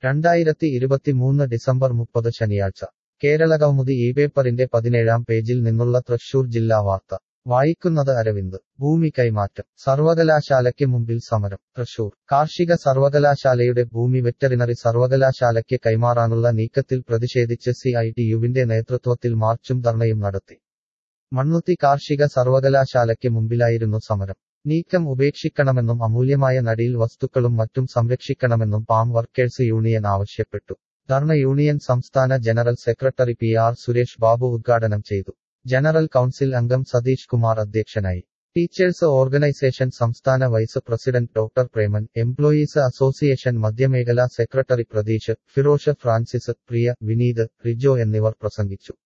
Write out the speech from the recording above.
രണ്ടായിരത്തി ഇരുപത്തിമൂന്ന് ഡിസംബർ മുപ്പത് ശനിയാഴ്ച കേരളകൗമുദി ഈ പേപ്പറിന്റെ പതിനേഴാം പേജിൽ നിന്നുള്ള തൃശൂർ ജില്ലാ വാർത്ത വായിക്കുന്നത് അരവിന്ദ് ഭൂമി കൈമാറ്റം സർവകലാശാലയ്ക്ക് മുമ്പിൽ സമരം തൃശൂർ കാർഷിക സർവകലാശാലയുടെ ഭൂമി വെറ്ററിനറി സർവകലാശാലയ്ക്ക് കൈമാറാനുള്ള നീക്കത്തിൽ പ്രതിഷേധിച്ച് സി ഐ ടി യുവിന്റെ നേതൃത്വത്തിൽ മാർച്ചും ധർണയും നടത്തി മണ്ണുത്തി കാർഷിക സർവകലാശാലയ്ക്ക് മുമ്പിലായിരുന്നു സമരം നീക്കം ഉപേക്ഷിക്കണമെന്നും അമൂല്യമായ നടീൽ വസ്തുക്കളും മറ്റും സംരക്ഷിക്കണമെന്നും പാം വർക്കേഴ്സ് യൂണിയൻ ആവശ്യപ്പെട്ടു ധർണ യൂണിയൻ സംസ്ഥാന general secretary P R Suresh Babu ഉദ്ഘാടനം ചെയ്തു ജനറൽ കൗൺസിൽ അംഗം സതീഷ് കുമാർ അധ്യക്ഷനായി ടീച്ചേഴ്സ് ഓർഗനൈസേഷൻ സംസ്ഥാന vice president doctor Preman employees association മധ്യമേഖലാ സെക്രട്ടറി പ്രതീഷ് ഫിറോഷ് ഫ്രാൻസിസ് പ്രിയ വിനീത് റിജോ എന്നിവർ പ്രസംഗിച്ചു